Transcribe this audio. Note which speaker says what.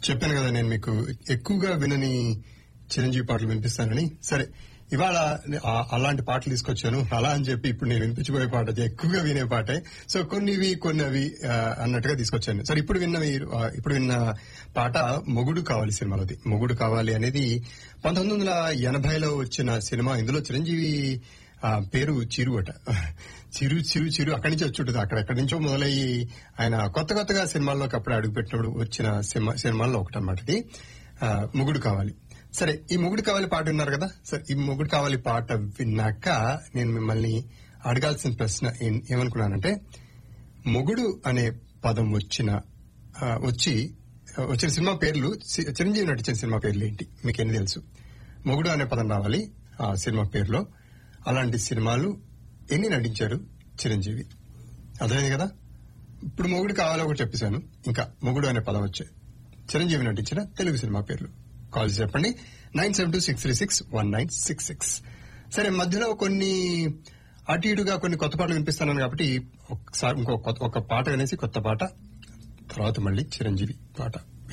Speaker 1: చెప్పాను కదా నేను మీకు ఎక్కువగా వినని చిరంజీవి పాటలు వినిపిస్తానని సరే ఇవాళ ఆ- అలాంటి పాటలు తీసుకొచ్చాను అలా అని చెప్పి ఇప్పుడు నేను వినిపించబోయే పాట అయితే ఎక్కువగా వినే పాటే సో కొన్నివి కొన్ని అవి ఆ, అన్నట్టుగా తీసుకొచ్చాను సరే ఇప్పుడు విన్నవి ఆ, ఇప్పుడు విన్న పాట మొగుడు కావాలి సినిమాలోది మొగుడు కావాలి అనేది పంతొమ్మిది వందల ఎనభైలో వచ్చిన సినిమా ఇందులో చిరంజీవి ఆ పేరు చిరు అట చిరు చిరు చిరు అక్కడి నుంచి వచ్చి ఉంటుంది అక్కడ ఎక్కడి నుంచో మొదలయ్యి ఆయన కొత్త కొత్తగా సినిమాల్లోకి అప్పుడు అడుగుపెట్టినప్పుడు వచ్చిన సినిమా సినిమాల్లో ఒకటి అనమాట ఇది ఆ, మొగుడు కావాలి సరే ఈ మొగుడు కావాలి పాట విన్నారు కదా సరే ఈ మొగుడు కావాలి పాట విన్నాక నేను మిమ్మల్ని అడగాల్సిన ప్రశ్న ఏం- ఏమనుకున్నానంటే మొగుడు అనే పదం వచ్చిన ఆ, వచ్చి ఆ, వచ్చిన సినిమా పేర్లు చి- చిరంజీవి నటించిన సినిమా పేర్లు ఏంటి మీకు ఎన్ని తెలుసు మొగుడు అనే పదం రావాలి ఆ సినిమా పేరులో అలాంటి సినిమాలు ఎన్ని నటించారు చిరంజీవి అర్థమైంది కదా ఇప్పుడు మొగుడు కావాలో ఒకటి చెప్పేశాను ఇంకా మొగుడు అనే పదం వచ్చే చిరంజీవి నటించిన తెలుగు సినిమా పేర్లు కాల్ చేసి చెప్పండి nine seven two six three six one nine six six సరే మధ్యలో కొన్ని అటు ఇటుగా కొన్ని కొత్త పాటలు వినిపిస్తున్నాను కాబట్టి ఒకసారి ఇంకో కొత్త- ఒక పాట వినేసి కొత్త పాట తర్వాత మళ్ళీ చిరంజీవి పాట